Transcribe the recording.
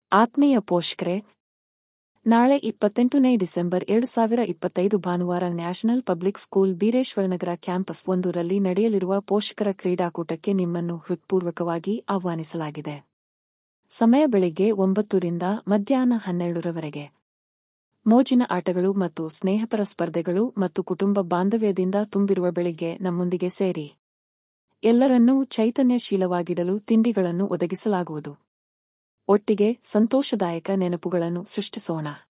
ಆತ್ಮೀಯ ಪೋಷಕರೇ ನಾಳೆ ಇಪ್ಪತ್ತೆಂಟನೇ ಡಿಸೆಂಬರ್ ಎರಡು ಸಾವಿರ ಇಪ್ಪತ್ತೈದು ಭಾನುವಾರ national public school Bireshwarnagar campus ಒಂದರಲ್ಲಿ ನಡೆಯಲಿರುವ ಪೋಷಕರ ಕ್ರೀಡಾಕೂಟಕ್ಕೆ ನಿಮ್ಮನ್ನು ಹೃತ್ಪೂರ್ವಕವಾಗಿ ಆಹ್ವಾನಿಸಲಾಗಿದೆ ಸಮಯ ಬೆಳಿಗ್ಗೆ ಒಂಬತ್ತರಿಂದ ಮಧ್ಯಾಹ್ನ ಹನ್ನೆರಡರವರೆಗೆ ಮೋಜಿನ ಆಟಗಳು ಮತ್ತು ಸ್ನೇಹಪರ ಸ್ಪರ್ಧೆಗಳು ಮತ್ತು ಕುಟುಂಬ ಬಾಂಧವ್ಯದಿಂದ ತುಂಬಿರುವ ಬೆಳಿಗ್ಗೆ ನಮ್ಮೊಂದಿಗೆ ಸೇರಿ ಎಲ್ಲರನ್ನೂ ಚೈತನ್ಯಶೀಲವಾಗಿಡಲು ತಿಂಡಿಗಳನ್ನು ಒದಗಿಸಲಾಗುವುದು ಒಟ್ಟಿಗೆ ಸಂತೋಷದಾಯಕ ನೆನಪುಗಳನ್ನು ಸೃಷ್ಟಿಸೋಣ